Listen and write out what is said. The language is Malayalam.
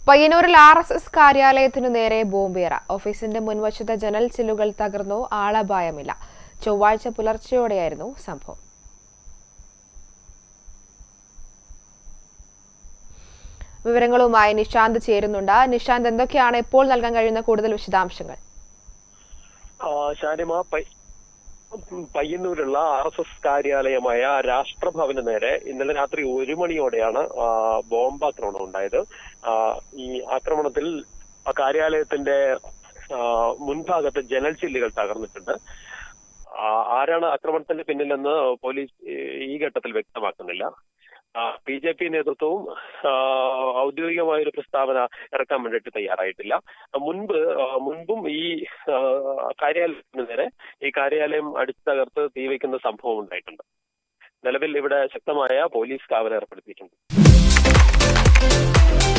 പയ്യന്നൂരിൽ ആർ എസ് എസ് കാര്യാലയത്തിനു നേരെ ബോംബേറ ഓഫീസിന്റെ മുൻവശത്തെ ജനൽ ചില്ലുകൾ തകർന്നു ആളപായമില്ല ചൊവ്വാഴ്ച പുലർച്ചെയോടെയായിരുന്നു സംഭവം വിവരങ്ങളുമായി നിശാന്ത് ചേരുന്നുണ്ട് നിശാന്ത് എന്തൊക്കെയാണ് ഇപ്പോൾ നൽകാൻ കഴിയുന്ന കൂടുതൽ വിശദാംശങ്ങൾ ആ, ഷാനിമ പൈ- പയ്യന്നൂരുള്ള ആർ എസ് എസ് കാര്യാലയമായ രാഷ്ട്രഭവന് നേരെ ഇന്നലെ രാത്രി ഒരു മണിയോടെയാണ് ആ, ബോംബാക്രമണം ഉണ്ടായത് ആ, ഈ ആക്രമണത്തിൽ ആ കാര്യാലയത്തിന്റെ ആ, മുൻഭാഗത്ത് ജനൽ ചില്ലുകൾ തകർന്നിട്ടുണ്ട് ആ, ആരാണ് ആക്രമണത്തിന്റെ പിന്നിലെന്ന് പോലീസ് ഈ ഘട്ടത്തിൽ വ്യക്തമാക്കുന്നില്ല ബി ജെ പി നേതൃത്വവും ആ, ഔദ്യോഗികമായ ഒരു പ്രസ്താവന ഇറക്കാൻ വേണ്ടിയിട്ട് തയ്യാറായിട്ടില്ല മുൻപ് ആ, മുൻപും ഈ ആ, കാര്യാലയത്തിന് നേരെ ഈ കാര്യാലയം അടിച്ചു തകർത്ത് തീ വയ്ക്കുന്ന സംഭവം ഉണ്ടായിട്ടുണ്ട് നിലവിൽ ഇവിടെ ശക്തമായ പോലീസ് കാവൽ ഏർപ്പെടുത്തിയിട്ടുണ്ട്